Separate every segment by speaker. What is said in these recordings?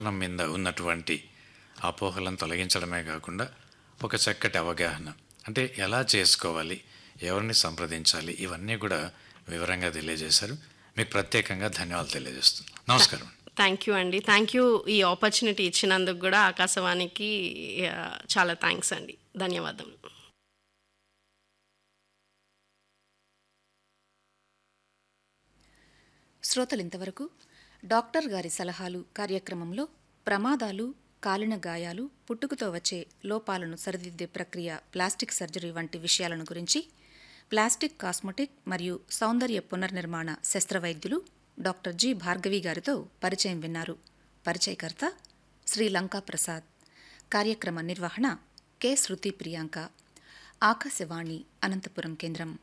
Speaker 1: మనం మీద ఉన్నటువంటి అపోహలను తొలగించడమే కాకుండా ఒక చక్కటి అవగాహన అంటే ఎలా చేసుకోవాలి ఎవరిని సంప్రదించాలి ఇవన్నీ కూడా వివరంగా తెలియజేశారు మీకు ప్రత్యేకంగా ధన్యవాదాలు తెలియజేస్తున్నాను నమస్కారం
Speaker 2: థ్యాంక్ యూ అండి థ్యాంక్ యూ ఈ ఆపర్చునిటీ ఇచ్చినందుకు కూడా ఆకాశవాణికి ఆ, చాలా థ్యాంక్స్ అండి ధన్యవాదములు
Speaker 3: శ్రోతలు ఇంతవరకు డాక్టర్ గారి సలహాలు కార్యక్రమంలో ప్రమాదాలు కాలిన గాయాలు పుట్టుకతో వచ్చే లోపాలను సరిదిద్దే ప్రక్రియ ప్లాస్టిక్ సర్జరీ వంటి విషయాలను గురించి ప్లాస్టిక్ కాస్మెటిక్ మరియు సౌందర్య పునర్నిర్మాణ శస్త్రవైద్యులు డాక్టర్ జి భార్గవి గారితో పరిచయం విన్నారు పరిచయకర్త శ్రీ లంకా ప్రసాద్ కార్యక్రమ నిర్వహణ కె శృతి ప్రియాంక ఆకాశవాణి అనంతపురం కేంద్రం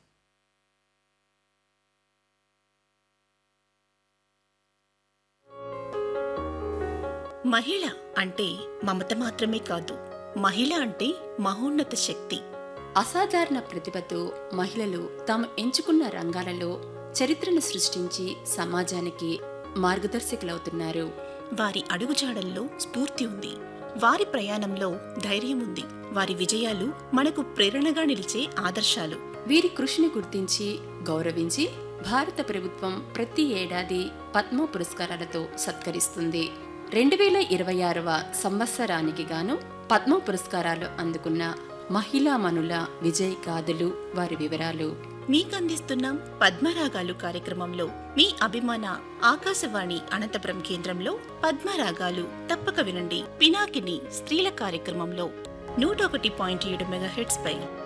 Speaker 4: మహిళ అంటే మమత మాత్రమే కాదు మహిళ అంటే మహోన్నత శక్తి
Speaker 5: అసాధారణ ప్రతిభతో మహిళలు తాము ఎంచుకున్న రంగాలలో చరిత్రను సృష్టించి సమాజానికి మార్గదర్శకులవుతున్నారు
Speaker 4: వారి అడుగుజాడల్లో స్ఫూర్తి ఉంది వారి ప్రయాణంలో ధైర్యం ఉంది వారి విజయాలు మనకు ప్రేరణగా నిలిచే ఆదర్శాలు
Speaker 5: వీరి కృషిని గుర్తించి గౌరవించి భారత ప్రభుత్వం ప్రతి ఏడాది పద్మ పురస్కారాలతో సత్కరిస్తుంది రెండు వేల ఇరవై ఆరవ సంవత్సరానికి గాను పద్మ పురస్కారాలు అందుకున్న మహిళామణుల విజయ్ గాథలు వారి వివరాలు
Speaker 4: మీకు అందిస్తున్నాం పద్మరాగాలు కార్యక్రమంలో మీ అభిమాన ఆకాశవాణి అనంతపురం కేంద్రంలో పద్మరాగాలు తప్పక వినండి పినాకిని స్త్రీల కార్యక్రమంలో నూట ఒకటి పాయింట్ ఏడు మెగాహెట్స్ పై